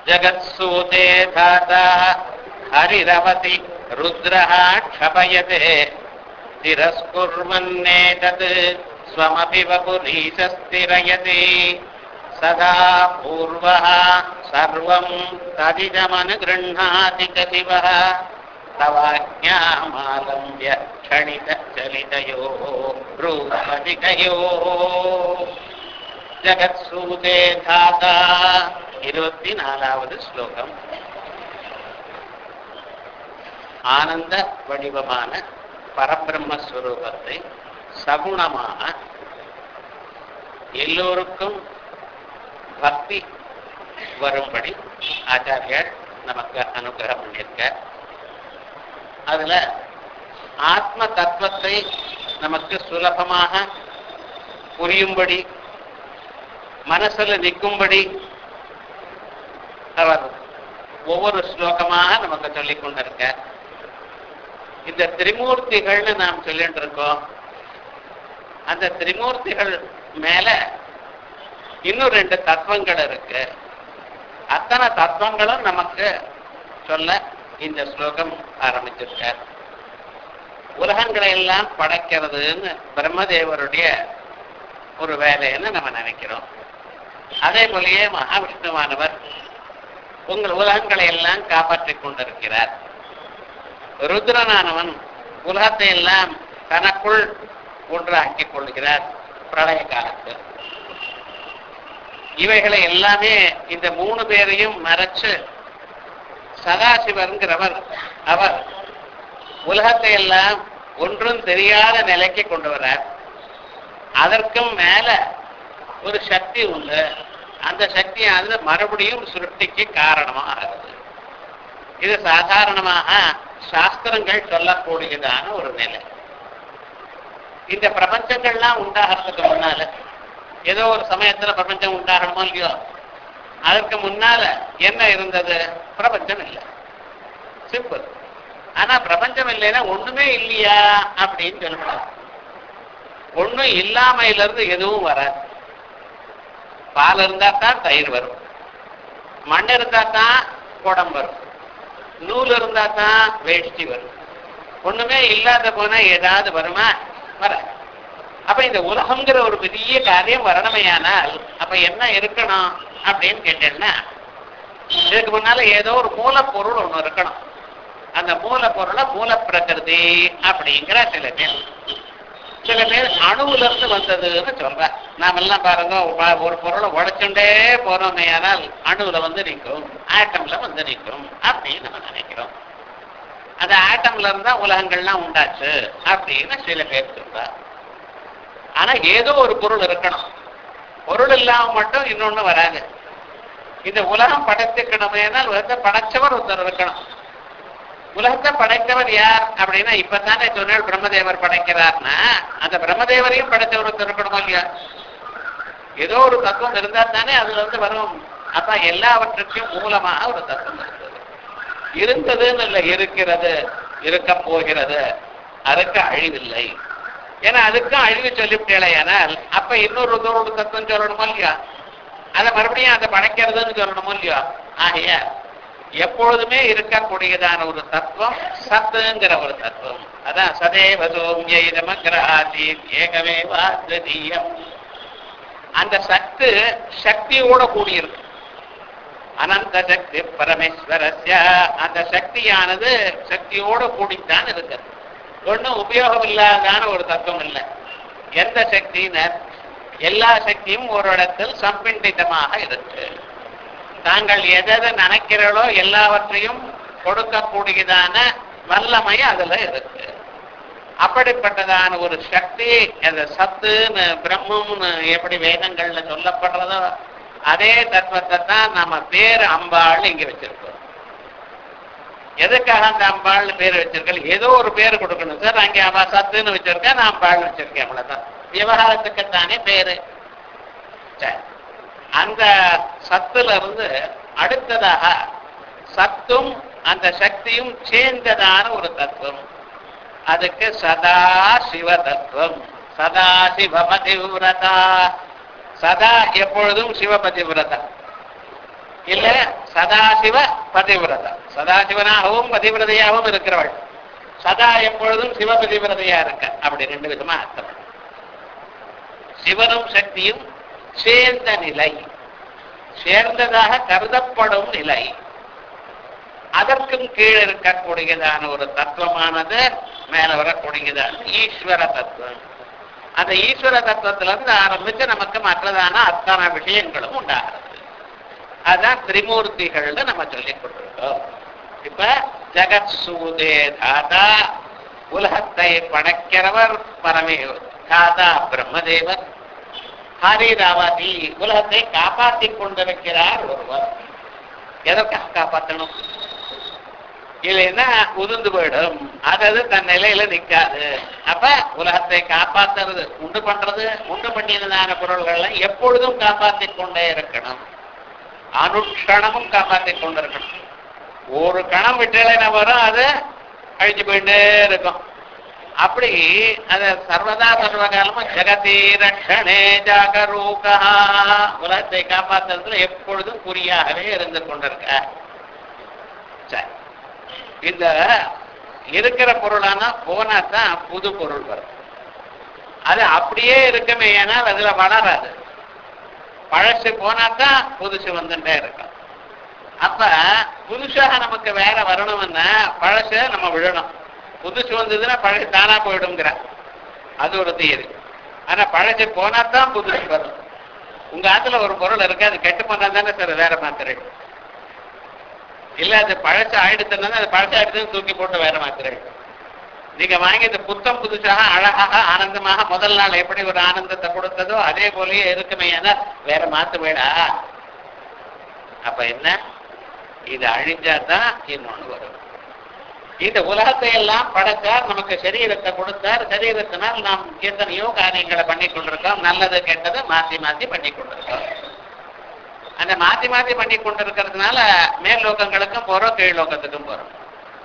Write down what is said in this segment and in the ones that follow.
जगत्सूते धाता हरिरवति रुद्रः क्षपयते तिरस्कुर्वन्नेतत् स्वमपि वपुरीशस्तिरयति सदा पूर्वः सर्वं तदिदमनुगृह्णाति च शिवः तवाज्ञामालम्ब्य क्षणितचलितयोः रूपधिकयोः ஜகத்சூதே தாதா இருபத்தி நாலாவது ஸ்லோகம் ஆனந்த வடிவமான பரபிரம்மஸ்வரூபத்தை சகுணமாக எல்லோருக்கும் பக்தி வரும்படி ஆச்சாரியர் நமக்கு அனுகிரகம் பண்ணியிருக்க அதுல ஆத்ம தத்துவத்தை நமக்கு சுலபமாக புரியும்படி மனசுல நிற்கும்படி அவர் ஒவ்வொரு ஸ்லோகமாக நமக்கு சொல்லிக் கொண்டிருக்க இந்த திரிமூர்த்திகள்னு நாம் சொல்லிட்டு இருக்கோம் அந்த திரிமூர்த்திகள் மேல இன்னும் ரெண்டு தத்துவங்கள் இருக்கு அத்தனை தத்துவங்களும் நமக்கு சொல்ல இந்த ஸ்லோகம் ஆரம்பிச்சிருக்க உலகங்களை எல்லாம் படைக்கிறதுன்னு பிரம்மதேவருடைய ஒரு வேலைன்னு நம்ம நினைக்கிறோம் அதே போலயே மகாவிஷ்ணுவானவர் உங்கள் உலகங்களை எல்லாம் காப்பாற்றிக் கொண்டிருக்கிறார் ருத்ரனானவன் உலகத்தை எல்லாம் தனக்குள் ஒன்றாக்கிக் கொள்கிறார் பிரளய காலத்தில் இவைகளை எல்லாமே இந்த மூணு பேரையும் மறைச்சு சதாசிவருங்கிறவர் அவர் உலகத்தை எல்லாம் ஒன்றும் தெரியாத நிலைக்கு கொண்டு வரார் அதற்கும் மேல ஒரு சக்தி உண்டு அந்த சக்தியானது மறுபடியும் சிருஷ்டிக்கு காரணமாக ஆகுது இது சாதாரணமாக சாஸ்திரங்கள் சொல்லக்கூடியதான ஒரு நிலை இந்த பிரபஞ்சங்கள்லாம் உண்டாகிறதுக்கு முன்னால ஏதோ ஒரு சமயத்துல பிரபஞ்சம் உண்டாகணுமோ இல்லையோ அதற்கு முன்னால என்ன இருந்தது பிரபஞ்சம் இல்லை சிம்பிள் ஆனா பிரபஞ்சம் இல்லைன்னா ஒண்ணுமே இல்லையா அப்படின்னு சொல்லப்படாது ஒண்ணும் இல்லாமையில இருந்து எதுவும் வராது பால் இருந்தா தான் தயிர் வரும் மண் இருந்தா தான் குடம் வரும் நூல் இருந்தா தான் வேஷ்டி வரும் ஒண்ணுமே இல்லாத போனா ஏதாவது வருமா வர அப்ப இந்த உலகம்ங்கிற ஒரு பெரிய காரியம் வரணுமையானால் அப்ப என்ன இருக்கணும் அப்படின்னு கேட்டேன்னா இதுக்கு முன்னால ஏதோ ஒரு மூலப்பொருள் ஒண்ணு இருக்கணும் அந்த மூலப்பொருளை மூலப்பிரகிருதி அப்படிங்கிற சில பேர் சில பேர் அணுவுல இருந்து வந்ததுன்னு சொல்ற நாம எல்லாம் பாருங்க ஒ- ஒரு பொருளை உடைச்சுட்டே போறோமே ஆனால் அணுவுல வந்து நிற்கும் ஆட்டம்ல வந்து நிற்கும் அப்படின்னு நம்ம நினைக்கிறோம் அந்த ஆட்டம்ல இருந்தா உலகங்கள்லாம் உண்டாச்சு அப்படின்னு சில பேர் சொல்றா ஆனா ஏதோ ஒரு பொருள் இருக்கணும் பொருள் இல்லாம மட்டும் இன்னொன்னு வராது இந்த உலகம் படைத்துக்கணுமேனால் உலகத்தை படைச்சவர் ஒருத்தர் இருக்கணும் உலகத்தை படைத்தவர் யார் அப்படின்னா இப்பதானே சொன்னால் பிரம்மதேவர் படைக்கிறார்னா அந்த பிரம்மதேவரையும் படைத்தவர் ஒருத்தர் இருக்கணுமா இல்லையா ஏதோ ஒரு தத்துவம் இருந்தா தானே அதுல இருந்து வரும் அப்ப எல்லாவற்றுக்கும் மூலமாக ஒரு தத்துவம் இருந்தது இருந்ததுன்னு இல்லை இருக்கிறது இருக்க போகிறது அதுக்கு அழிவில்லை ஏன்னா அதுக்கும் அழிவு சொல்லிவிட்டேனால் அப்ப இன்னொரு ஒரு தத்துவம் சொல்லணுமோ இல்லையா அதை மறுபடியும் அதை படைக்கிறதுன்னு சொல்லணுமோ இல்லையா ஆகையா எப்பொழுதுமே இருக்கக்கூடியதான ஒரு தத்துவம் சத்துங்கிற ஒரு தத்துவம் அதான் சதேவ சோமியமகிராசி ஏகமே வாதீயம் அந்த சத்து சக்தியோட கூடியிருக்கு அனந்த சக்தி பரமேஸ்வரஸ்ய அந்த சக்தியானது சக்தியோட கூடித்தான் இருக்குது ஒன்றும் உபயோகம் இல்லாதான ஒரு தத்துவம் இல்லை எந்த சக்தியினர் எல்லா சக்தியும் ஒரு இடத்தில் சம்பிண்டிதமாக இருக்கு தாங்கள் எதை நினைக்கிறீர்களோ எல்லாவற்றையும் கொடுக்கக்கூடியதான வல்லமை அதுல இருக்கு அப்படிப்பட்டதான ஒரு சக்தி அந்த சத்துன்னு பிரம்மம்னு எப்படி வேதங்கள்ல சொல்லப்படுறதோ அதே தத்துவத்தை தான் நம்ம பேர் அம்பாள் இங்க வச்சிருக்கோம் எதுக்காக அந்த அம்பாள்னு பேர் வச்சிருக்கேன் ஏதோ ஒரு பேர் கொடுக்கணும் சார் அங்கே அவ சத்துன்னு வச்சிருக்கேன் நான் அம்பாள் வச்சிருக்கேன் அவ்வளவுதான் விவகாரத்துக்குத்தானே பேரு சரி அந்த சத்துல இருந்து அடுத்ததாக சத்தும் அந்த சக்தியும் சேர்ந்ததான ஒரு தத்துவம் அதுக்கு சதா சிவ தத்துவம் சதா சிவபதிவிரதா சதா எப்பொழுதும் சிவபதிவிரதா இல்ல சதாசிவ பதிவிரதா சதாசிவனாகவும் பதிவிரதையாகவும் இருக்கிறவள் சதா எப்பொழுதும் சிவபதிவிரதையா இருக்க அப்படி ரெண்டு விதமா அர்த்தம் சிவனும் சக்தியும் சேர்ந்த நிலை சேர்ந்ததாக கருதப்படும் நிலை அதற்கும் கீழே இருக்கக்கூடியதான ஒரு தத்துவமானது மேல வரக்கூடியதான ஈஸ்வர தத்துவம் அந்த ஈஸ்வர தத்துவத்திலிருந்து ஆரம்பிச்சு நமக்கு மற்றதான அத்தனை விஷயங்களும் உண்டாகிறது அதான் திரிமூர்த்திகள்னு நம்ம சொல்லிக் கொண்டிருக்கோம் இப்ப ஜெகத் சூதே தாதா உலகத்தை படைக்கிறவர் பரமே தாதா பிரம்மதேவர் ஹரிராவாதி உலகத்தை காப்பாற்றிக் கொண்டிருக்கிறார் ஒருவர் எதற்காக காப்பாற்றணும் இல்லைன்னா உதிர்ந்து போயிடும் அதாவது தன் நிலையில நிக்காது அப்ப உலகத்தை காப்பாத்துறது உண்டு பண்றது உண்டு பண்ணியதான பொருள்களை எப்பொழுதும் காப்பாற்றிக் கொண்டே இருக்கணும் அனுக்ஷணமும் காப்பாற்றிக் கொண்டிருக்கணும் ஒரு கணம் விட்டலைன்னா வரும் அது அழிஞ்சு போயிட்டே இருக்கும் அப்படி அத சர்வதா சர்வகாலமும் ஜெகதி ரட்சணே ஜாகரூகா உலகத்தை காப்பாற்றுறதுல எப்பொழுதும் குறியாகவே இருந்து கொண்டிருக்க சரி இந்த இருக்கிற பொருளானா போனா தான் புது பொருள் வரும் அது அப்படியே இருக்குமே ஏனால் அதுல வளராது பழசு போனா தான் புதுசு வந்துட்டே இருக்கும் அப்ப புதுசாக நமக்கு வேற வரணும்னா பழச நம்ம விழணும் புதுசு வந்ததுன்னா பழசு தானா போயிடுங்கிற அது ஒரு தீரு ஆனா பழசு போனா தான் புதுசு வரும் உங்க ஆத்துல ஒரு பொருள் இருக்கு அது கெட்டு போனா தானே சார் வேற மாத்திரை இல்ல அது பழசு ஆயிடுச்சுன்னா அது பழசு ஆயிடுச்சுன்னு தூக்கி போட்டு வேற மாத்திரை நீங்க வாங்கியது புத்தம் புதுசாக அழகாக ஆனந்தமாக முதல் நாள் எப்படி ஒரு ஆனந்தத்தை கொடுத்ததோ அதே போலயே இருக்குமே ஏன்னா வேற மாத்து வேடா அப்ப என்ன இது அழிஞ்சாதான் இன்னொன்னு வரும் இந்த உலகத்தை எல்லாம் படைத்தார் நமக்கு சரீரத்தை கொடுத்தார் சரீரத்தினால் நாம் எத்தனையோ காரியங்களை பண்ணி கொண்டிருக்கோம் நல்லது கெட்டது மாத்தி மாத்தி பண்ணி கொண்டிருக்கோம் அந்த மாத்தி மாத்தி பண்ணி கொண்டிருக்கிறதுனால மேல் லோகங்களுக்கும் போறோம் கீழ் லோகத்துக்கும் போறோம்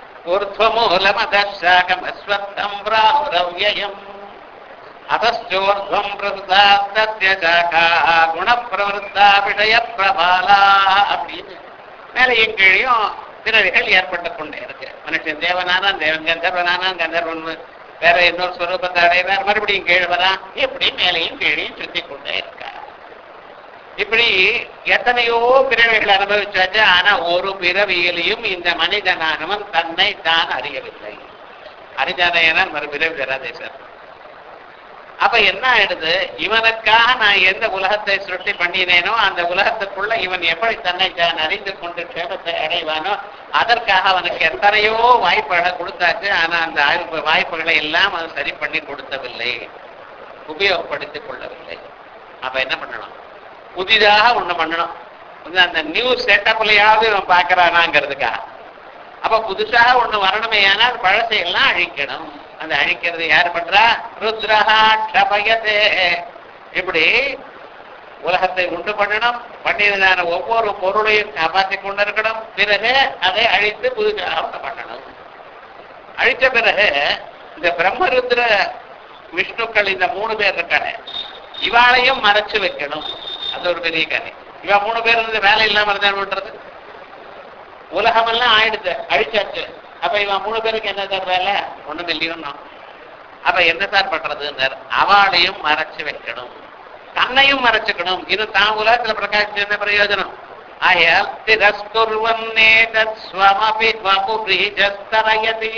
ஊர்த்வமூலமதாகம் அஸ்வத்தம் பிராவுரவ்யம் அதஸ்சோர்த்வம் பிரசுதா சத்ய சாகா குணப்பிரவருத்தா விஷய பிரபாலா அப்படின்னு மேலையும் கீழையும் பிறவிகள் ஏற்பட்டு கொண்டே இருக்கு மனுஷன் தேவனானான் தேவன் கந்தர்வனானான் கந்தர்வன் வேற இன்னொரு ஸ்வரூபத்தை அடைவார் மறுபடியும் கீழே வரான் இப்படி மேலையும் கீழையும் சுத்தி கொண்டே இருக்கார் இப்படி எத்தனையோ பிறவிகள் அனுபவிச்சாச்சு ஆனா ஒரு பிறவியிலையும் இந்த மனிதனானவன் தன்னை தான் அறியவில்லை அறிஞான மறுபிறவி வராதே சார் அப்ப என்ன ஆயிடுது இவனுக்காக நான் எந்த உலகத்தை சிருஷ்டி பண்ணினேனோ அந்த உலகத்துக்குள்ள இவன் எப்படி தன்னை தான் அறிந்து கொண்டு க்ஷேமத்தை அடைவானோ அதற்காக அவனுக்கு எத்தனையோ வாய்ப்புகளை கொடுத்தாச்சு ஆனா அந்த வாய்ப்பு வாய்ப்புகளை எல்லாம் அவன் சரி பண்ணி கொடுத்தவில்லை உபயோகப்படுத்திக் கொள்ளவில்லை அப்ப என்ன பண்ணணும் புதிதாக ஒண்ணு பண்ணணும் வந்து அந்த நியூ செட்டப்லயாவது இவன் பார்க்கறானாங்கிறதுக்காக அப்ப புதுசாக ஒண்ணு வரணுமே ஆனால் பழசை எல்லாம் அழிக்கணும் அந்த அழிக்கிறது யார் பண்றா ருத்ரஹா க்ஷபயதே இப்படி உலகத்தை உண்டு பண்ணணும் பண்ணியதான ஒவ்வொரு பொருளையும் காப்பாற்றிக் கொண்டிருக்கணும் பிறகு அதை அழித்து புதுசாக ஒண்ணு பண்ணணும் அழித்த பிறகு இந்த பிரம்மருத்ர விஷ்ணுக்கள் இந்த மூணு பேர் இருக்கானே இவாளையும் மறைச்சு வைக்கணும் அது ஒரு பெரிய கதை இவன் மூணு பேர் இருந்து வேலை இல்லாம இருந்தா பண்றது உலகமெல்லாம் ஆயிடுச்சு அழிச்சாச்சு அப்ப இவன் மூணு பேருக்கு என்ன சார் வேலை ஒண்ணும் இல்லையோன்னா அப்ப என்ன சார் பண்றதுன்னார் அவளையும் மறைச்சு வைக்கணும் தன்னையும் மறைச்சுக்கணும் இது தான் உலகத்துல பிரகாசிச்சு என்ன பிரயோஜனம் ஆயால் திரஸ்குர்வன்னே தஸ்வமபி வபுரீஜஸ்தரயதி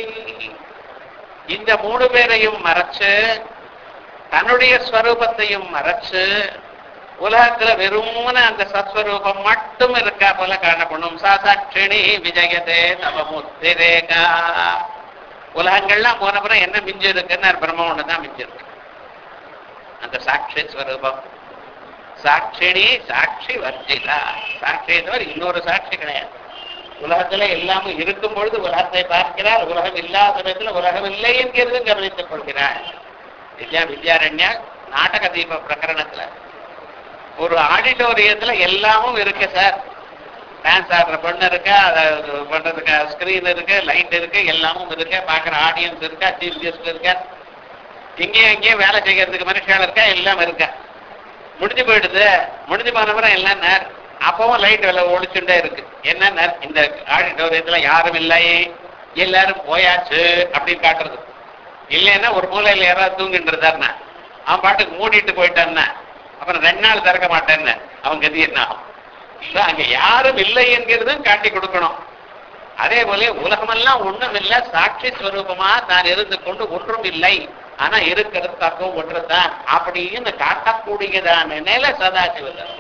இந்த மூணு பேரையும் மறைச்சு தன்னுடைய ஸ்வரூபத்தையும் மறைச்சு உலகத்துல வெறும்ன அந்த சத்ஸ்வரூபம் மட்டும் இருக்கா போல காணப்படும் சாசாட்சிணி விஜயதே தவமுத்திரேகா உலகங்கள்லாம் போனப்புறம் என்ன மிஞ்சி இருக்குன்னு பிரம்ம ஒண்ணுதான் மிஞ்சி இருக்கு அந்த சாட்சி ஸ்வரூபம் சாட்சிணி சாட்சி வர்ஜிதா சாட்சி தவிர இன்னொரு சாட்சி கிடையாது உலகத்துல எல்லாமும் இருக்கும் பொழுது உலகத்தை பார்க்கிறார் உலகம் இல்லாத சமயத்துல உலகம் இல்லை என்கிறது கவனித்துக் கொள்கிறார் வித்யா வித்யாரண்யா நாடக தீப பிரகரணத்துல ஒரு ஆடிட்டோரியத்துல எல்லாமும் இருக்கு சார் டான்ஸ் ஆடுற பொண்ணு இருக்கா அதை பண்றதுக்கு ஸ்கிரீன் இருக்கு லைட் இருக்கு எல்லாமும் இருக்கு பாக்குற ஆடியன்ஸ் இருக்கா சீஃப் கெஸ்ட் இருக்கா இங்கேயும் இங்கேயும் வேலை செய்யறதுக்கு மனுஷால் இருக்கா எல்லாம் இருக்கா முடிஞ்சு போயிடுது முடிஞ்சு போனப்புறம் எல்லாம் நேர் அப்பவும் லைட் வில ஒழிச்சுட்டே இருக்கு என்ன இந்த ஆடிட்டோரியத்துல யாரும் இல்லை எல்லாரும் போயாச்சு அப்படின்னு காட்டுறது இல்லைன்னா ஒரு மூலையில யாராவது தூங்கிட்டு இருந்தாருன்னா அவன் பாட்டுக்கு மூடிட்டு போயிட்டான்னா அப்புறம் ரெண்டு நாள் திறக்க மாட்டேன்னு அவன் கதி என்ன ஆகும் இல்ல அங்க யாரும் இல்லை என்கிறதும் காட்டி கொடுக்கணும் அதே போல உலகமெல்லாம் ஒண்ணும் இல்லை சாட்சி ஸ்வரூபமா நான் இருந்து கொண்டு ஒன்றும் இல்லை ஆனா இருக்கிறது தக்கம் ஒன்றுதான் அப்படின்னு காட்டக்கூடியதான நிலை சதாசிவதம்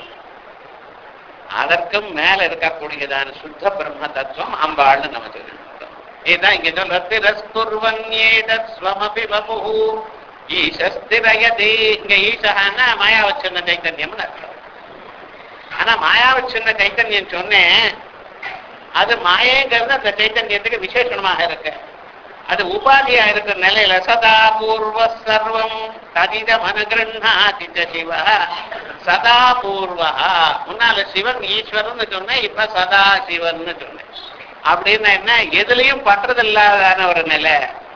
அதற்கும் மேல இருக்கக்கூடியதான சுத்த பிரம்ம தத்துவம் அம்பாள்னு நம்ம சொல்லிருக்கோம் இதுதான் இங்க சொல்றது ரஸ்துர்வன்யேதத் ஸ்வமபி வபுஹு ஈசஸ்திரயதி இங்க ஈசகான்னா மாயாவச்சன சைத்தன்யம்னு அர்த்தம் ஆனா மாயாவச்சன சைத்தன்யம் சொன்னேன் அது மாயங்கிறது அந்த சைத்தன்யத்துக்கு விசேஷணமாக இருக்கு அது உபாதியா இருக்கிற நிலையில சதா பூர்வ சர்வம் ததிதம் அனுகிரண்ணாதி சிவ சதா பூர்வா முன்னால சிவன் ஈஸ்வரன் சொன்னேன் இப்ப சதா சிவன் சொன்னேன் அப்படின்னா என்ன எதுலயும் பற்றதில்லாதான ஒரு நிலை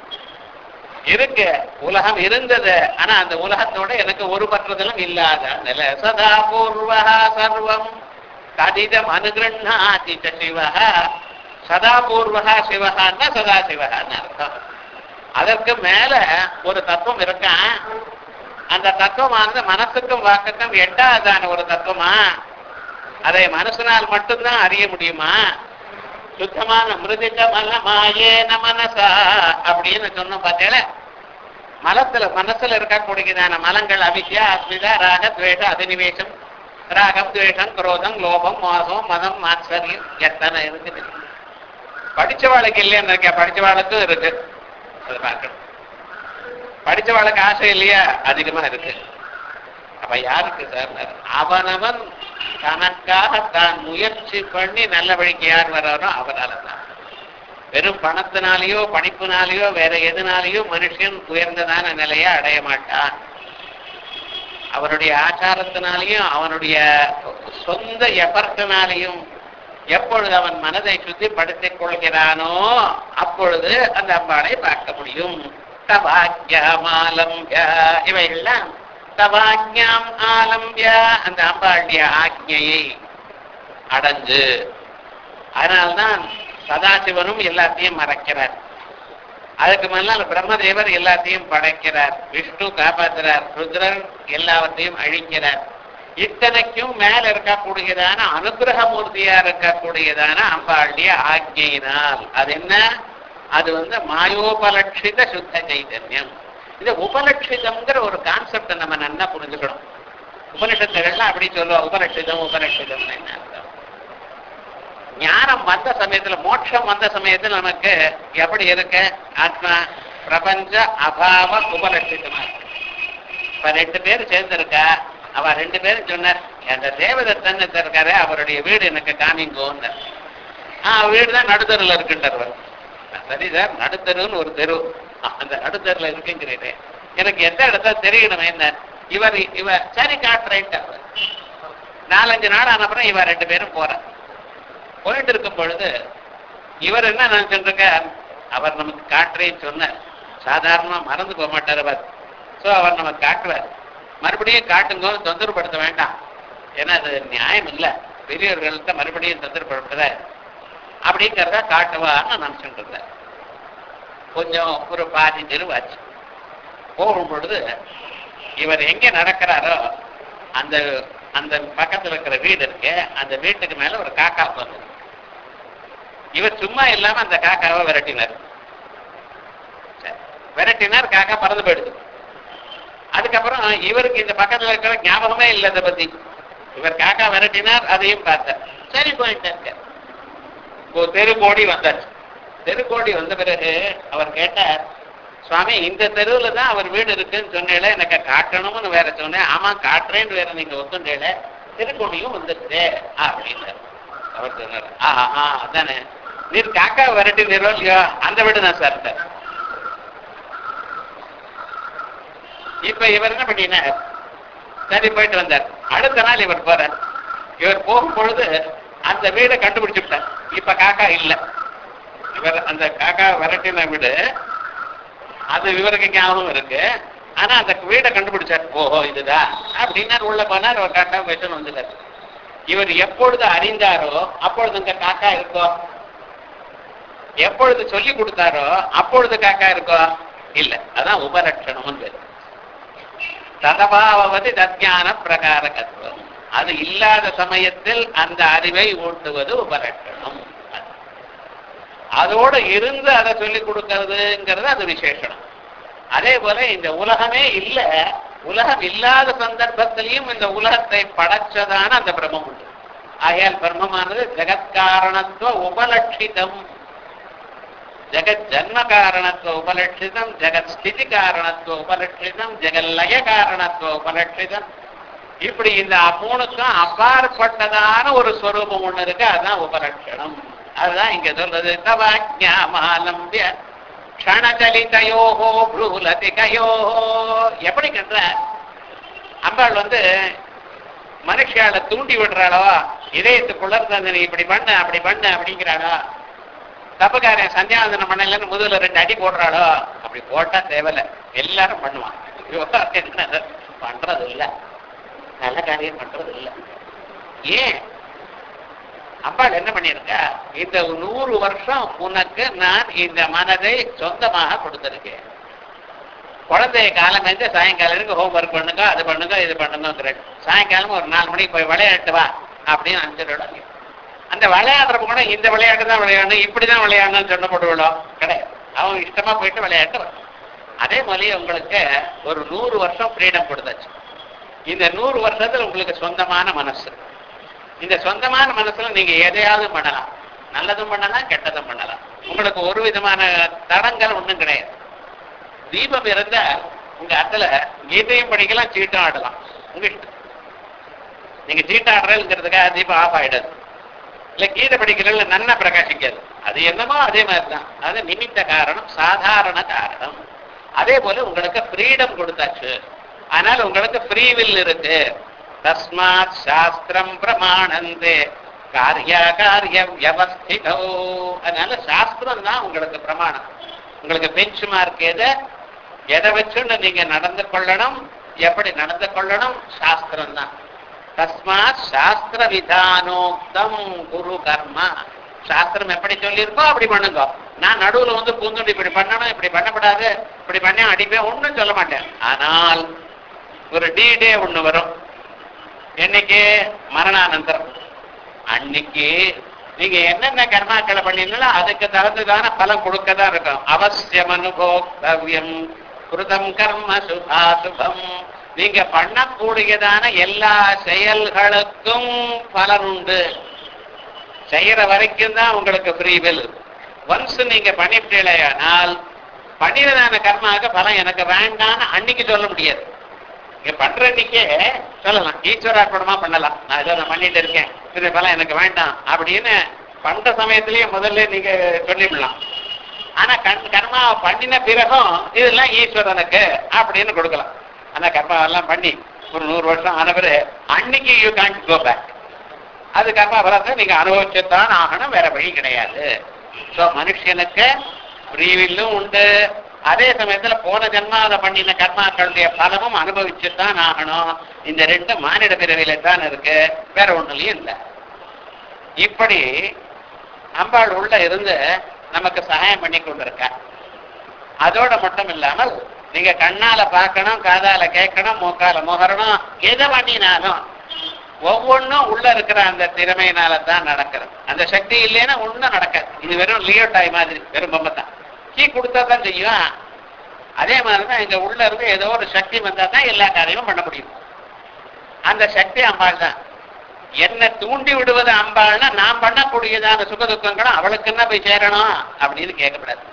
இருக்கு உலகம் இருந்தது ஆனா அந்த உலகத்தோட எனக்கு ஒரு பற்றுதலும் இல்லாத நிலை சதா பூர்வா சர்வம் ததிதம் அனுகிரண்ணாதி சிவ சதா பூர்வகா சிவகான்னா சதா சிவகான்னு அர்த்தம் அதற்கு மேல ஒரு தத்துவம் இருக்கான் அந்த தத்துவமானது மனசுக்கும் வாக்குக்கும் எட்டாதான ஒரு தத்துவமா அதை மனசினால் மட்டும்தான் அறிய முடியுமா சுத்தமான மிருதித்த மலமாயேன மனசா அப்படின்னு சொன்னோம் பார்த்தேல மலத்துல மனசுல இருக்கக்கூடியதான மலங்கள் அவித்யா அஸ்மிதா ராக துவேஷ அதினிவேசம் ராகம் துவேஷம் குரோதம் லோபம் மோசம் மதம் மாத்சரியம் எத்தனை இருக்குது படிச்சவாளுக்கு இல்லைன்னு இருக்கேன் படிச்சவாளுக்கும் இருக்கு அது பார்க்கணும் படிச்சவாளுக்கு ஆசை இல்லையா அதிகமா இருக்கு அப்ப யாருக்கு சார் அவனவன் தனக்காக தான் முயற்சி பண்ணி நல்ல வழிக்கு யார் வர்றாரோ அவரால தான் வெறும் பணத்தினாலேயோ படிப்பினாலேயோ வேற எதுனாலேயோ மனுஷன் உயர்ந்ததான நிலையை அடைய மாட்டான் அவனுடைய ஆச்சாரத்தினாலையும் அவனுடைய சொந்த எஃபர்ட்டினாலையும் எப்பொழுது அவன் மனதை சுத்திப்படுத்திக் கொள்கிறானோ அப்பொழுது அந்த அம்பாளை பார்க்க முடியும் தவாக்கியமாலம்பிய இவைகள்லாம் தவாக்கியம் ஆலம்பிய அந்த அம்பாளுடைய ஆக்ஞையை அடைஞ்சு அதனால்தான் சதாசிவனும் எல்லாத்தையும் மறைக்கிறார் அதுக்கு முன்னால் பிரம்மதேவர் எல்லாத்தையும் படைக்கிறார் விஷ்ணு காப்பாற்றுறார் ருத்ரன் எல்லாவற்றையும் அழிக்கிறார் இத்தனைக்கும் மேல இருக்கக்கூடியதான அனுகிரக மூர்த்தியா இருக்கக்கூடியதான அம்பாளுடைய ஆக்ஞையினால் அது என்ன அது வந்து மாயோபலட்சித சுத்த சைதன்யம் இந்த உபலட்சிதம்ங்கிற ஒரு கான்செப்டை நம்ம நல்லா புரிஞ்சுக்கணும் உபனிஷத்துகள்லாம் அப்படி சொல்லுவோம் உபலட்சிதம் உபலட்சிதம் என்ன அர்த்தம் ஞானம் வந்த சமயத்துல மோட்சம் வந்த சமயத்துல நமக்கு எப்படி இருக்கு ஆத்மா பிரபஞ்ச அபாவ உபலட்சிதமா இருக்கு இப்ப ரெண்டு பேர் சேர்ந்திருக்கா அவ ரெண்டு பேரும் சொன்னார் அந்த தேவதத்தன் இருக்காரு அவருடைய வீடு எனக்கு காமிங்கோன்னு ஆஹ் வீடு தான் நடுத்தருல இருக்குன்றவர் சரி சார் நடுத்தருன்னு ஒரு தெரு அந்த நடுத்தருல இருக்குங்கிறீரே எனக்கு எந்த இடத்துல தெரியணும் என்ன இவர் இவ சரி காட்டுறேன்ட்டு அவர் நாலஞ்சு நாள் ஆன அப்புறம் இவ ரெண்டு பேரும் போறார் போயிட்டு இருக்கும் பொழுது இவர் என்ன நினைச்சிட்டு இருக்க அவர் நமக்கு காட்டுறேன்னு சொன்னார் சாதாரணமா மறந்து போக மாட்டார் அவர் ஸோ அவர் நமக்கு காட்டுவார் மறுபடியும் காட்டுங்க தொந்தரப்படுத்த வேண்டாம் ஏன்னா அது நியாயம் இல்லை பெரியவர்கள்ட்ட மறுபடியும் தொந்தரப்படுத்த அப்படிங்கிறத காட்டுவான்னு நினைச்சுட்டு இருந்தேன் கொஞ்சம் ஒரு பாதி தெருவாச்சு போகும் பொழுது இவர் எங்க நடக்கிறாரோ அந்த அந்த பக்கத்துல இருக்கிற வீடு இருக்கு அந்த வீட்டுக்கு மேல ஒரு காக்கா வந்து இவர் சும்மா இல்லாம அந்த காக்காவை விரட்டினார் சரி. விரட்டினார் காக்கா பறந்து போயிடுது அதுக்கப்புறம் இவருக்கு இந்த பக்கத்துல இருக்கிற ஞாபகமே இல்லை இதை பத்தி இவர் காக்கா விரட்டினார் அதையும் பார்த்தார் சரி போயிட்டார் ஒரு தெரு கோடி வந்தாச்சு தெரு கோடி வந்த பிறகு அவர் கேட்டார் சுவாமி இந்த தெருவுல தான் அவர் வீடு இருக்குன்னு சொன்னேல எனக்கு காட்டணும்னு வேற சொன்னேன் ஆமா காட்டுறேன்னு வேற நீங்க ஒத்துண்டேல திருக்கோடியும் வந்துருச்சு அப்படின்னாரு அவர் சொன்னார் ஆஹா ஆ அதானே நீர் காக்கா விரட்டி நிறோ இல்லையோ அந்த வீடு தான் சார் இப்ப இவர் என்ன பண்ணினார் சரி போயிட்டு வந்தார் அடுத்த நாள் இவர் போறார் இவர் போகும் பொழுது அந்த வீடை கண்டுபிடிச்சு விட்டார் இப்ப காக்கா இல்ல இவர் அந்த காக்கா விரட்டின வீடு அது இவருக்கு ஞாபகம் இருக்கு ஆனா அந்த வீடை கண்டுபிடிச்சார் ஓஹோ இதுதான் அப்படின்னா உள்ள போனார் ஒரு கரெக்டா போயிட்டு வந்துட்டார் இவர் எப்பொழுது அறிந்தாரோ அப்பொழுது இந்த காக்கா இருக்கோ எப்பொழுது சொல்லி கொடுத்தாரோ அப்பொழுது காக்கா இருக்கோ இல்ல அதான் உபலட்சணம் பேரு ததபாவது தத்ஞான பிரகாரகத்துவம் அது இல்லாத சமயத்தில் அந்த அறிவை ஊட்டுவது உபலட்சணம் அதோட இருந்து அதை சொல்லி கொடுக்கறதுங்கிறது அது விசேஷனம் அதே போல இந்த உலகமே இல்ல உலகம் இல்லாத சந்தர்ப்பத்திலையும் இந்த உலகத்தை படைச்சதான அந்த பிரம்மம் உண்டு ஆகையால் பிரம்மமானது ஜெகத்காரணத்துவ உபலட்சிதம் ஜெகத் ஜன்ம காரணத்துவ உபலட்சிதம் ஜெகத் ஸ்திதி காரணத்துவ உபலட்சிதம் ஜெகல்லய காரணத்துவ உபலட்சிதம் இப்படி இந்த மூணுக்கும் அப்பாற்பட்டதான ஒரு ஸ்வரூபம் ஒண்ணு இருக்கு அதுதான் உபலட்சணம் அதுதான் இங்க சொல்றது தவாஜ்ஞாமாலம்பிய க்ஷணகலிதயோகோ ப்ரூலதிகயோகோ எப்படி கன்ற அம்பாள் வந்து மனுஷால தூண்டி விடுறாளோ இதயத்துக்குள்ள இருந்து நீ இப்படி பண்ணு அப்படி பண்ணு அப்படிங்கிறாளோ தப்புக்காரன் சந்தியாவந்தனம் பண்ணலன்னு முதுகுல ரெண்டு அடி போடுறாளோ அப்படி போட்டா தேவையில்ல எல்லாரும் பண்ணுவான் இவ என்ன பண்றது இல்ல நல்ல காரியம் பண்றது இல்ல ஏன் அம்பாள் என்ன பண்ணிருக்கா இந்த நூறு வருஷம் உனக்கு நான் இந்த மனதை சொந்தமாக கொடுத்திருக்கேன் குழந்தைய காலம் கழிஞ்சு சாயங்காலம் இருக்கு ஹோம் ஒர்க் பண்ணுங்க அது பண்ணுங்க இது பண்ணுங்க சாயங்காலம் ஒரு நாலு மணிக்கு போய் விளையாட்டு வா அப்படின்னு அஞ்சிடோட அந்த விளையாடுறப்ப கூட இந்த விளையாட்டு தான் விளையாடணும் இப்படிதான் விளையாடணும்னு சொன்ன போடுவிடும் கிடையாது அவங்க இஷ்டமா போயிட்டு விளையாட்டு வரும் அதே மாதிரி உங்களுக்கு ஒரு நூறு வருஷம் ஃப்ரீடம் கொடுத்தாச்சு இந்த நூறு வருஷத்துல உங்களுக்கு சொந்தமான மனசு இந்த சொந்தமான மனசுல நீங்க எதையாவது பண்ணலாம் நல்லதும் பண்ணலாம் கெட்டதும் பண்ணலாம் உங்களுக்கு ஒரு விதமான தடங்கள் ஒண்ணும் கிடையாது தீபம் இருந்தா உங்க அத்துல கீதையும் படிக்கலாம் சீட்டும் ஆடலாம் உங்க இஷ்டம் நீங்க சீட்டு ஆடுறதுங்கிறதுக்காக தீபம் ஆஃப் ஆயிடாது இல்ல கீதை படிக்கிறதுல நன்னா பிரகாசிக்காது அது என்னமோ அதே மாதிரி தான் அது நிமித்த காரணம் சாதாரண காரணம் அதே போல உங்களுக்கு ஃப்ரீடம் கொடுத்தாச்சு ஆனால் உங்களுக்கு ஃப்ரீ வில் இருக்கு தஸ்மாத் சாஸ்திரம் பிரமாணந்தே காரிய காரிய வியவஸ்திதோ அதனால சாஸ்திரம் தான் உங்களுக்கு பிரமாணம் உங்களுக்கு பெஞ்ச் மார்க் எதை எதை வச்சுன்னு நீங்க நடந்து கொள்ளணும் எப்படி நடந்து கொள்ளணும் சாஸ்திரம் தான் தஸ்மாத் சாஸ்திர விதானோக்தம் குரு கர்மா சாஸ்திரம் எப்படி சொல்லியிருக்கோ அப்படி பண்ணுங்க நான் நடுவுல வந்து பூந்துண்டு இப்படி பண்ணணும் இப்படி பண்ணக்கூடாது இப்படி பண்ண அடிப்பேன் ஒன்றும் சொல்ல மாட்டேன் ஆனால் ஒரு டி டே ஒண்ணு வரும் என்னைக்கு மரணானந்தரம் அன்னைக்கு நீங்க என்னென்ன கர்மாக்களை பண்ணீங்களோ அதுக்கு தகுந்ததான பலம் கொடுக்கதான் இருக்கும் அவசியம் அனுபோக்தவ்யம் கிருதம் கர்ம சுபாசுபம் நீங்க பண்ணக்கூடியதான எல்லா செயல்களுக்கும் பலன் உண்டு செய்யற வரைக்கும் தான் உங்களுக்கு ஃப்ரீ வில் ஒன்ஸ் நீங்க பண்ணிவிட்டீங்களேயானால் பண்ணினதான கர்மாவுக்கு பலம் எனக்கு வேண்டாம்னு அன்னைக்கு சொல்ல முடியாது இங்க பண்ற அன்னைக்கே சொல்லலாம் ஈஸ்வரார்ப்பணமா பண்ணலாம் நான் ஏதோ நான் பண்ணிட்டு இருக்கேன் இது பலம் எனக்கு வேண்டாம் அப்படின்னு பண்ற சமயத்திலேயே முதல்ல நீங்க சொல்லிடலாம் ஆனா கண் கர்மா பண்ணின பிறகும் இதெல்லாம் ஈஸ்வரனுக்கு அப்படின்னு கொடுக்கலாம் ஆனா கர்மாவெல்லாம் பண்ணி ஒரு நூறு வருஷம் ஆன பிறகு அன்னைக்கு யூ கான்ட் கோ பேக் அது கர்மா பலத்தை நீங்க அனுபவிச்சுத்தான் ஆகணும் வேற வழி கிடையாது ஸோ மனுஷனுக்கு ஃப்ரீவில்லும் உண்டு அதே சமயத்துல போன ஜென்மாவில பண்ணின கர்மாக்களுடைய பலமும் அனுபவிச்சுத்தான் ஆகணும் இந்த ரெண்டு மானிட பிறவில தான் இருக்கு வேற ஒண்ணுலயும் இல்லை இப்படி அம்பாள் உள்ள இருந்து நமக்கு சகாயம் பண்ணி கொண்டிருக்க அதோட மட்டும் இல்லாமல் நீங்க கண்ணால பார்க்கணும் காதால கேட்கணும் மூக்கால முகரணும் எதை பண்ணினாலும் ஒவ்வொன்றும் உள்ள இருக்கிற அந்த திறமையினால தான் நடக்கிறது அந்த சக்தி இல்லைன்னா ஒன்றும் நடக்காது இது வெறும் லியோ டாய் மாதிரி வெறும் பொம்மை தான் கீ கொடுத்தா தான் செய்யும் அதே மாதிரி தான் இங்க உள்ள இருந்து ஏதோ ஒரு சக்தி வந்தா தான் எல்லா காரியமும் பண்ண முடியும் அந்த சக்தி அம்பாள் தான் என்ன தூண்டி விடுவது அம்பாள்னா நான் பண்ணக்கூடியதான சுக துக்கங்களும் அவளுக்கு என்ன போய் சேரணும் அப்படின்னு கேட்கக்கூடாது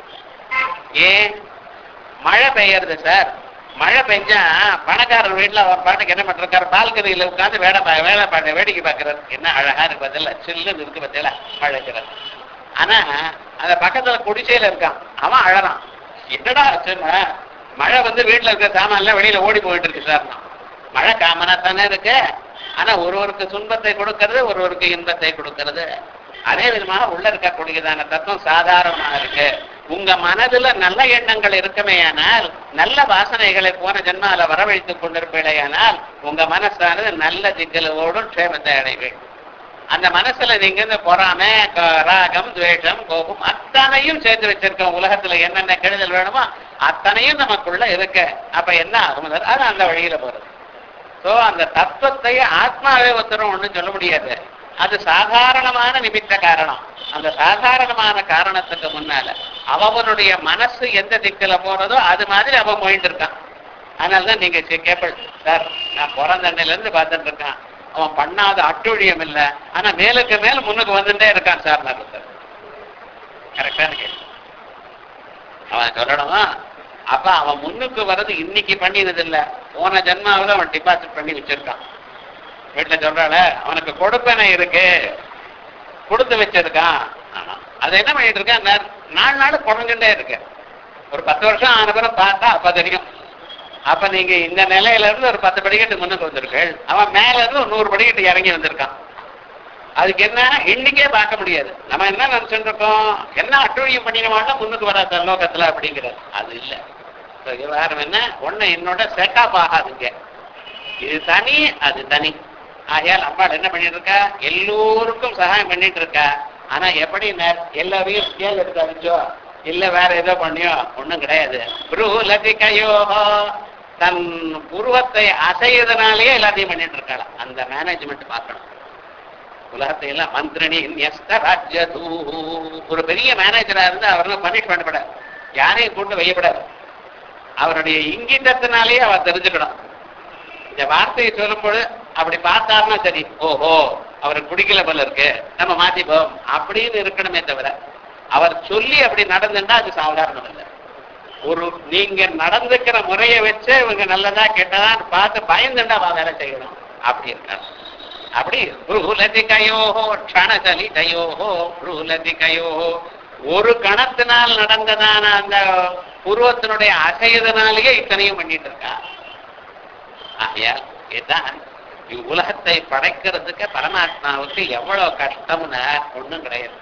ஏன் மழை பெய்யறது சார் மழை பெஞ்சா பணக்காரர் வீட்டுல அவர் பாட்டுக்கு என்ன பண்றாரு பால்கனியில உட்காந்து வேலை பா- வேலை பாட்டு வேடிக்கை பார்க்கறாரு என்ன அழகா இருக்கு பதில சில்லுன்னு இருக்கு பதில மழைக்கிறார் ஆனா அந்த பக்கத்துல குடிசையில இருக்கான் அவன் அழறான் என்னடா ஆச்சுன்னா மழை வந்து வீட்டுல இருக்க சாமான்லாம் வெளியில ஓடி போயிட்டு இருக்கு சார் மழை காமனா தானே இருக்கு ஆனா ஒருவருக்கு துன்பத்தை கொடுக்கிறது ஒருவருக்கு இன்பத்தை கொடுக்கிறது அதே விதமாக உள்ள இருக்கக்கூடியதான தத்துவம் சாதாரணமாக இருக்கு உங்க மனதுல நல்ல எண்ணங்கள் இருக்குமேயானால் நல்ல வாசனைகளை போன ஜென்மால வரவழைத்துக் கொண்டிருப்பீடையானால் உங்க மனசானது நல்ல திக்கலோடும் க்ஷேமத்தை அடைவீங்க அந்த மனசுல நீங்க இந்த பொறாமை க- ராகம் துவேஷம் கோபம் அத்தனையும் சேர்த்து வச்சிருக்கோம் உலகத்துல என்னென்ன கெடுதல் வேணுமோ அத்தனையும் நமக்குள்ள இருக்கு அப்ப என்ன ஆகும் அது அந்த வழியில போறது சோ அந்த தத்துவத்தை ஆத்மாவே ஒருத்தரும் ஒண்ணும் சொல்ல முடியாது அது சாதாரணமான நிமித்த காரணம் அந்த சாதாரணமான காரணத்துக்கு முன்னால அவனுடைய மனசு எந்த திக்குல போறதோ அது மாதிரி அவன் போயிட்டு இருக்கான் அதனாலதான் நீங்க கே- கேப்ப சார் நான் பிறந்தண்ணில இருந்து பார்த்துட்டு இருக்கான் அவன் பண்ணாத அட்டுழியம் இல்ல ஆனா மேலுக்கு மேல முன்னுக்கு வந்துட்டே இருக்கான் சார் நான் கரெக்டான கேள்வி அவன் சொல்லணுமா அப்ப அவன் முன்னுக்கு வர்றது இன்னைக்கு பண்ணினது இல்ல போன ஜென்மாவில் அவன் டிபாசிட் பண்ணி வச்சிருக்கான் வீட்டுல சொல்றாள அவனுக்கு கொடுப்பனை இருக்கு கொடுத்து வச்சிருக்கான் ஆனா, அது என்ன பண்ணிட்டு இருக்கான் நா- நாலு நாள் குறைஞ்சுட்டே இருக்கு ஒரு பத்து வருஷம் ஆன பிறகு பார்த்தா அப்ப தெரியும் அப்ப நீங்க இந்த நிலையில இருந்து ஒரு பத்து படிக்கட்டு முன்னுக்கு வந்திருக்கீள் அவன் மேல இருந்து ஒரு நூறு படிக்கட்டு இறங்கி வந்திருக்கான் அதுக்கு என்ன இன்னைக்கே பார்க்க முடியாது நம்ம என்ன நினைச்சுட்டு இருக்கோம் என்ன அட்டுழியம் பண்ணினவாங்க முன்னுக்கு வராத லோகத்துல அப்படிங்கிறது அது இல்ல So, விவகாரம் என்ன ஒண்ணு என்னோட செட்டப் ஆகாதுங்க இது தனி அது தனி ஆகையால் அம்பாள் என்ன பண்ணிட்டு இருக்கா எல்லோருக்கும் சகாயம் பண்ணிட்டு இருக்கா ஆனா எப்படி ந- எல்லாரையும் ஸ்கேல் எடுத்து அடிச்சோ இல்ல வேற ஏதோ பண்ணியோ ஒண்ணும் கிடையாது புருலதிகையோ தன் புருவத்தை அசையதுனாலேயே எல்லாத்தையும் பண்ணிட்டு இருக்காளாம் அந்த மேனேஜ்மெண்ட் பார்க்கணும் உலகத்தை எல்லாம் மந்திரணி நியஸ்த ராஜ்யதூ ஒரு பெரிய மேனேஜரா இருந்து அவரெல்லாம் பனிஷ் பண்ணப்படாது யாரையும் கொண்டு வையப்படாது அவருடைய இங்கிதத்தினாலேயே அவர் தெரிஞ்சுக்கணும் இந்த வார்த்தையை சொல்லும்போது அப்படி பார்த்தாருன்னா சரி ஓஹோ அவருக்கு பிடிக்கல போல இருக்கு நம்ம மாத்திப்போம் அப்படின்னு இருக்கணுமே தவிர அவர் சொல்லி அப்படி நடந்துட்டா அது சாதாரணம் இல்லை ஒரு நீங்க நடந்துக்கிற முறையை வச்சு இவங்க நல்லதா கெட்டதான்னு பார்த்து பயந்துண்டா அவ வேலை செய்யணும் அப்படி இருக்காரு அப்படி ருகுலதிகையோஹோ க்ஷணசலிதையோஹோ ருகுலதிகையோஹோ ஒரு கணத்தினால் நடந்ததான அந்த புருவத்தினுடைய அசையதனாலேயே இத்தனையும் பண்ணிட்டு இருக்கா ஆகையால் இதுதான் உலகத்தை படைக்கிறதுக்கு பரமாத்மாவுக்கு எவ்வளவு கஷ்டம்னு ஒண்ணும் கிடையாது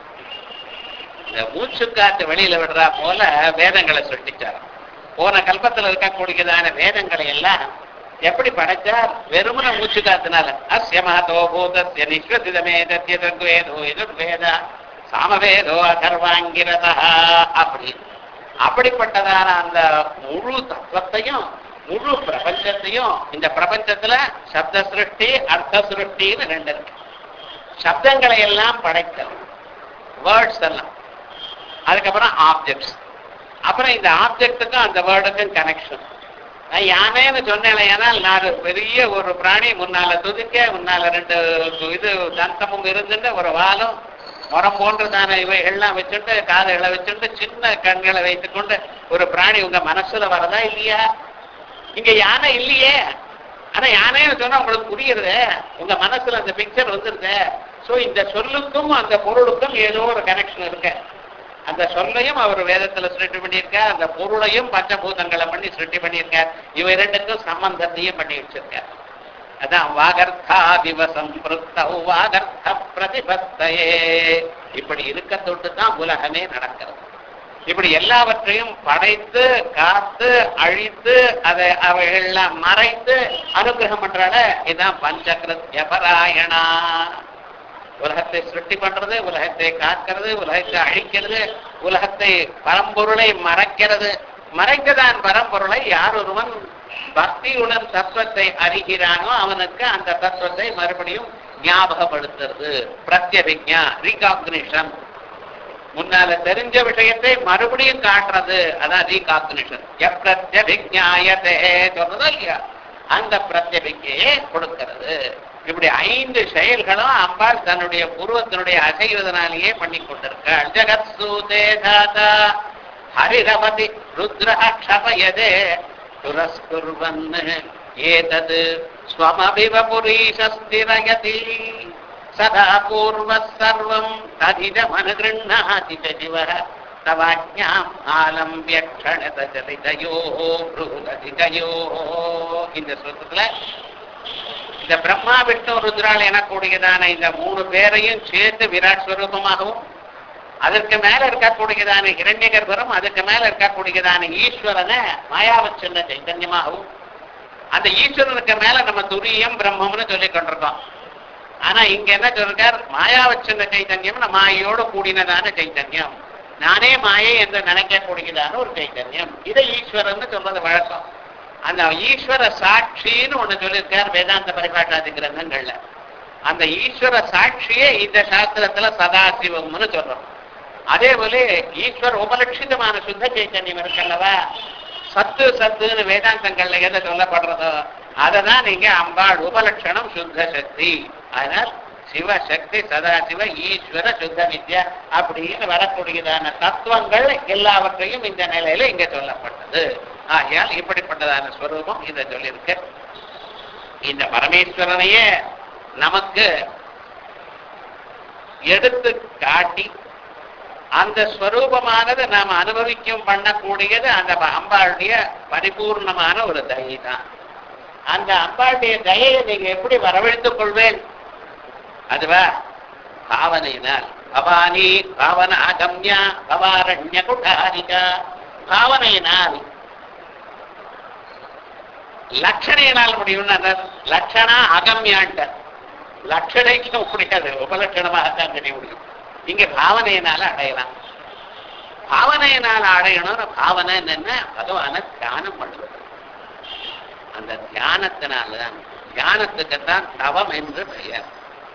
இந்த மூச்சு காத்து வெளியில விடுறா போல வேதங்களை சொல்லிச்சார் போன கல்பத்துல இருக்கக்கூடியதான வேதங்களை எல்லாம் எப்படி படைச்சார் வெறுமன மூச்சு காத்துனால அஸ்ய மகதோ பூதஸ்ய நிஸ்வசிதமேதத்ய தத்வேதோ எதிர்வேதா சாமவேதோ அதர்வாங்கிரதா அப்படி அப்படிப்பட்டதான அந்த முழு தத்துவத்தையும் முழு பிரபஞ்சத்தையும் இந்த பிரபஞ்சத்துல சப்த சிருஷ்டி அர்த்த சிருஷ்டின்னு ரெண்டு இருக்கு சப்தங்களை எல்லாம் படைத்தல் வேர்ட்ஸ் எல்லாம் அதுக்கப்புறம் ஆப்ஜெக்ட்ஸ் அப்புறம் இந்த ஆப்ஜெக்ட்டுக்கும் அந்த வேர்டுக்கும் கனெக்ஷன் நான் யானைன்னு சொன்னேன் ஏன்னால் நான் பெரிய ஒரு பிராணி முன்னால துதிக்க முன்னால ரெண்டு இது தந்தமும் இருந்துட்டு ஒரு வாலும் மரம் போன்றதான இவைகள்லாம் வச்சுட்டு காதுகளை வச்சுட்டு சின்ன கண்களை வைத்துக்கொண்டு ஒரு பிராணி உங்க மனசுல வரதா இல்லையா இங்க யானை இல்லையே ஆனா யானைன்னு சொன்னா உங்களுக்கு புரியுறது உங்க மனசுல அந்த பிக்சர் வந்துருது சோ இந்த சொல்லுக்கும் அந்த பொருளுக்கும் ஏதோ ஒரு கனெக்ஷன் இருக்கு அந்த சொல்லையும் அவர் வேதத்துல சிருஷ்டி பண்ணியிருக்கார் அந்த பொருளையும் பஞ்சபூதங்களை பண்ணி சிருஷ்டி பண்ணியிருக்கார் இவை ரெண்டுக்கும் சம்பந்தத்தையும் பண்ணி வச்சிருக்கார் அதான் வாகர்த்தா திவசம் வாகர்த்த பிரதிபத்தையே இப்படி இருக்க தொட்டு தான் உலகமே நடக்கிறது இப்படி எல்லாவற்றையும் படைத்து காத்து அழித்து அதை அவைகள்லாம் மறைத்து அனுகிரகம் பண்றால இதுதான் பஞ்சகிருத்ய பராயணா உலகத்தை சிருஷ்டி பண்றது உலகத்தை காக்கிறது உலகத்தை அழிக்கிறது உலகத்தை பரம்பொருளை மறைக்கிறது மறைக்கதான் பரம்பொருளை யார் ஒருவன் பக்தியுடன் தத்துவத்தை அறிகிறானோ அவனுக்கு அந்த தத்துவத்தை மறுபடியும் ஞாபகப்படுத்துறது பிரத்யபிக்ஞா ரீகாக்னிஷன் முன்னால தெரிஞ்ச விஷயத்தை மறுபடியும் காட்டுறது அதான் ரீகாக்னிஷன் எப்பிரத்யபிக்ஞாயதே சொல்றதோ இல்லையா அந்த பிரத்யபிக்கையை கொடுக்கிறது இப்படி ஐந்து செயல்களும் அம்பாள் தன்னுடைய பூர்வத்தினுடைய அசைவதனாலேயே பண்ணி கொண்டிருக்காள் ஜெகத் சூதே தாதா ஹரிரமதி ருத்ரஹ க்ஷபயதே துரஸ்குர்வன் ஏதது ஸ்வமபிவ புரீஷஸ்திரயதி சதா பூர்வः சர்வம் ததிதமனுகிருண்ணாதி ச சிவः தவாஜ்ஞாம் ஆலம்பிய க்ஷணதஜலிதயோः ப்ரூததிகயோः இந்த ஸ்லோகத்துல இந்த பிரம்மா விஷ்ணு ருத்ரால் எனக்கூடியதான இந்த மூணு பேரையும் சேர்த்து விராட் ஸ்வரூபமாகவும் அதற்கு மேல இருக்கக்கூடியதான இரண்ய கர்ப்பரும் அதுக்கு மேல இருக்கக்கூடியதான ஈஸ்வரனை மாயாவச்சந்த சைத்தன்யமாகவும் அந்த ஈஸ்வரனுக்கு மேல நம்ம துரியம் பிரம்மம்னு சொல்லிக் கொண்டிருக்கோம் ஆனா இங்க என்ன சொல்றார் மாயாவச்சந்த சைத்தன்யம் மாயோட கூடினதான சைத்தன்யம் நானே மாயை என்று நினைக்கக்கூடியதான ஒரு சைத்தன்யம் இதை ஈஸ்வரன் சொல்றது வழக்கம் அந்த ஈஸ்வர சாட்சின்னு ஒண்ணு சொல்லியிருக்கார் வேதாந்த பரிபாட்டாதி கிரந்தங்கள்ல அந்த ஈஸ்வர சாட்சியே இந்த சாஸ்திரத்துல சதாசிவம்னு சொல்றோம் அதே போல ஈஸ்வர உபலட்சிதமான சுத்த சைத்தன்யம் இருக்கல்லவா சத்து சத்துன்னு வேதாந்தங்கள்ல எதை சொல்லப்படுறதோ அதை தான் நீங்க அம்பாள் உபலட்சணம் சுத்த சக்தி அதனால் சிவசக்தி சதாசிவ ஈஸ்வர சுத்த வித்யா அப்படின்னு வரக்கூடியதான தத்துவங்கள் எல்லாவற்றையும் இந்த நிலையில இங்க சொல்லப்பட்டது ஆகையால் இப்படிப்பட்டதான ஸ்வரூபம் இதை சொல்லியிருக்கு இந்த பரமேஸ்வரனையே நமக்கு எடுத்து காட்டி அந்த ஸ்வரூபமானது நாம் அனுபவிக்கும் பண்ணக்கூடியது அந்த அம்பாளுடைய பரிபூர்ணமான ஒரு தயை தான் அந்த அம்பாளுடைய தயையை நீங்க எப்படி வரவழைத்துக் கொள்வேன் அதுவா பாவனையினால் பவானி பாவன அகம்யா பவாரண்ய குட்டாரிகா பாவனையினால் லட்சணையினால் முடியும்னு லட்சணா அகம்யான்ட்ட லட்சணைக்க முடியாது உபலட்சணமாக தான் தெரிய முடியும் இங்க பாவனையினால அடையலாம் பாவனையினால அடையணும்னு பாவனை என்னன்னா பகவான தியானம் பண்ணுவது அந்த தியானத்தினால்தான் தியானத்துக்குத்தான் தவம் என்று பெயர்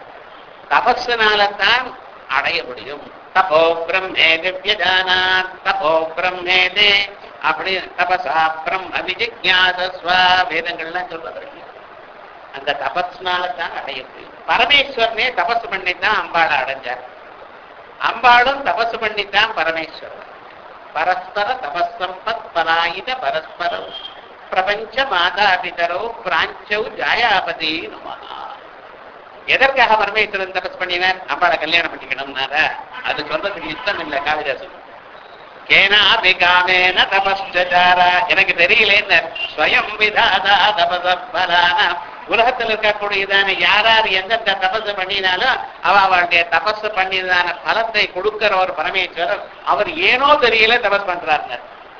தபஸினால்தான் அடைய முடியும் தபோ பிரம்மே திவ்யஜானாத் தபோ பிரம்மேதே அப்படி தபசா பிரம்ம விஜிஜாசஸ்வா வேதங்கள்லாம் சொல்றது அந்த தபஸ்னால்தான் அடைய முடியும் பரமேஸ்வரனே தபஸ் பண்ணித்தான் அம்பாளை அடைஞ்சார் அம்பாளும் தபசு பண்ணித்தான் பரமேஸ்வரன் பரஸ்பர தபசம்பத் பராயித பரஸ்பரம் பிரபஞ்ச மாதா பிதரோ பிராஞ்சௌ ஜாயாபதி நமஹா எதற்காக பரமேஸ்வரன் தபஸ் பண்ணினார் அம்பாளை கல்யாணம் பண்ணிக்கணும்னார அது சொல்றதுக்கு இஷ்டம் இல்லை காளிதாசன் கேனாபி காமேன தபஸ்சாரா எனக்கு தெரியலேன்னு ஸ்வயம் விதாதா தபசபலான உலகத்தில் இருக்கக்கூடியதான யார் யார் எந்தெந்த தபசு பண்ணினாலும் அவ அவளுடைய தபசு பண்ணியதான பலத்தை கொடுக்கிற ஒரு பரமேஸ்வரர் அவர் ஏனோ தெரியல தபஸ் பண்றாருங்க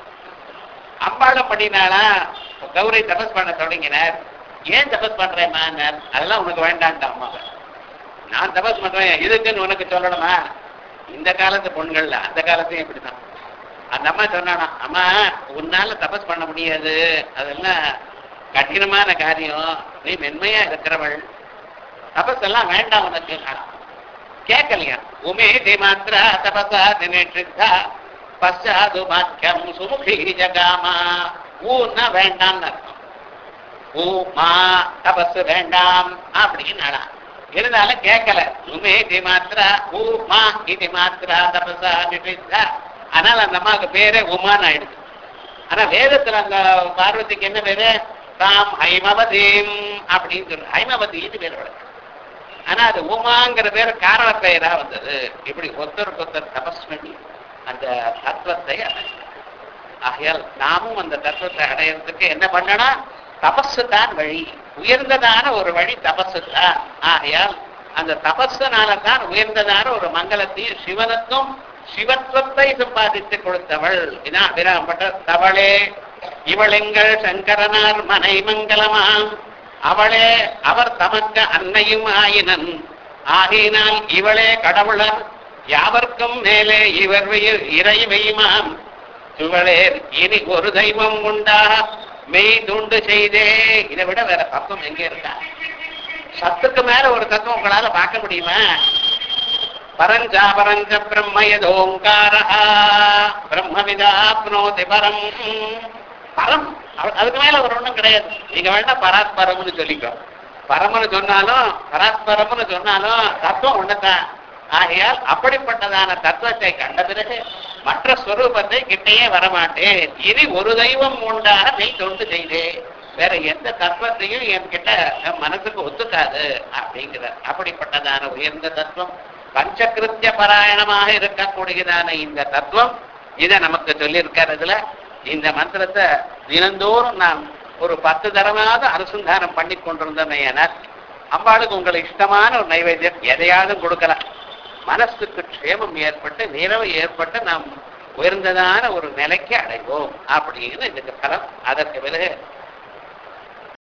அம்பாளம் பண்ணினாலா கௌரி தபஸ் பண்ண தொடங்கினார் ஏன் தபஸ் பண்றேம்மான்னார் அதெல்லாம் உனக்கு வேண்டான்ட்டு அம்மா நான் தபஸ் பண்றேன் இதுக்குன்னு உனக்கு சொல்லணுமா இந்த காலத்து பொண்கள்ல அந்த காலத்தையும் இப்படிதான் அந்த அம்மா சொன்னானா அம்மா உன்னால தபஸ் பண்ண முடியாது அதெல்லாம் கடினமான காரியம் நீ மென்மையா இருக்கிறவள் தபஸ் எல்லாம் வேண்டாம் உனக்கு கேட்கலையா உமேதி மாத்திரா தபசா தினேஷா பஷாது பாக்கியம் சுமுகி ஜகாமா ஊன்னா வேண்டாம்னு அர்த்தம் ஊ மா தபஸ் வேண்டாம் அப்படின்னு இருந்தாலும் கேட்கல உமேதி மாத்திரா ஊ மா இது மாத்திரா தபசா நிஷித்தா அதனால அந்த அம்மாவுக்கு பேரே உமான்னு ஆயிடுச்சு ஆனா வேதத்துல அந்த பார்வதிக்கு என்ன பேரு தாம் ஹைமவதீம் அப்படின்னு சொல்லு ஹைமவதின்னு பேர் வழக்கு ஆனா அது உமாங்கிற பேர் காரண பெயரா வந்தது இப்படி ஒருத்தருக்கு ஒருத்தர் தபஸ் பண்ணி அந்த தத்துவத்தை அடையணும் ஆகையால் நாமும் அந்த தத்துவத்தை அடையிறதுக்கு என்ன பண்ணணும் தபஸு தான் வழி உயர்ந்ததான ஒரு வழி தபஸு தான் ஆகையால் அந்த தபஸுனால தான் உயர்ந்ததான ஒரு மங்களத்தையும் சிவனுக்கும் சிவத்துவத்தை சம்பாதித்து கொடுத்தவள் இதான் அபிராமப்பட்ட தவளே இவளெங்கள் சங்கரனார் மனை மங்கலமாம் அவளே அவர் தமக்கு அன்னையும் ஆயினன் ஆகினால் இவளே கடவுளர் யாவர்க்கும் மேலே இவர் இறைவையுமாம் இவளே இனி ஒரு தெய்வம் உண்டா மெய் துண்டு செய்தே இதை விட வேற தத்துவம் எங்க இருக்கா சத்துக்கு மேல ஒரு தத்துவம் உங்களால பார்க்க முடியுமா பரஞ்சா பரஞ்ச பிரம்ம யதோங்காரா பிரம்மவிதாப்னோதி பரம் பரம் அவ- அதுக்கு மேல ஒரு ஒண்ணும் கிடையாது நீங்க வேணா பராஸ்பரம்னு சொல்லிக்கோ பரம்னு சொன்னாலும் பராஸ்பரம்னு சொன்னாலும் தத்துவம் ஒண்ணுதான் ஆகையால் அப்படிப்பட்டதான தத்துவத்தை கண்ட பிறகு மற்ற ஸ்வரூபத்தை கிட்டேயே வரமாட்டேன் இனி ஒரு தெய்வம் உண்டாக மெய் தொண்டு செய்தே வேற எந்த தத்துவத்தையும் என்கிட்ட என் மனசுக்கு ஒத்துக்காது அப்படிங்கிற அப்படிப்பட்டதான உயர்ந்த தத்துவம் பஞ்சகிருத்திய பாராயணமாக இருக்கக்கூடியதான இந்த தத்துவம் இதை நமக்கு சொல்லியிருக்கிறதுல இந்த மந்திரத்தை தினந்தோறும் நாம் ஒரு பத்து தடவையாவது அனுசந்தானம் பண்ணி கொண்டிருந்தோமே என அம்பாளுக்கு உங்களுக்கு இஷ்டமான ஒரு நைவேத்தியம் எதையாவது கொடுக்கலாம் மனசுக்கு க்ஷேமம் ஏற்பட்டு நிறைவு ஏற்பட்டு நாம் உயர்ந்ததான ஒரு நிலைக்கு அடைவோம் அப்படின்னு இதுக்கு பலம் அதற்கு பிறகு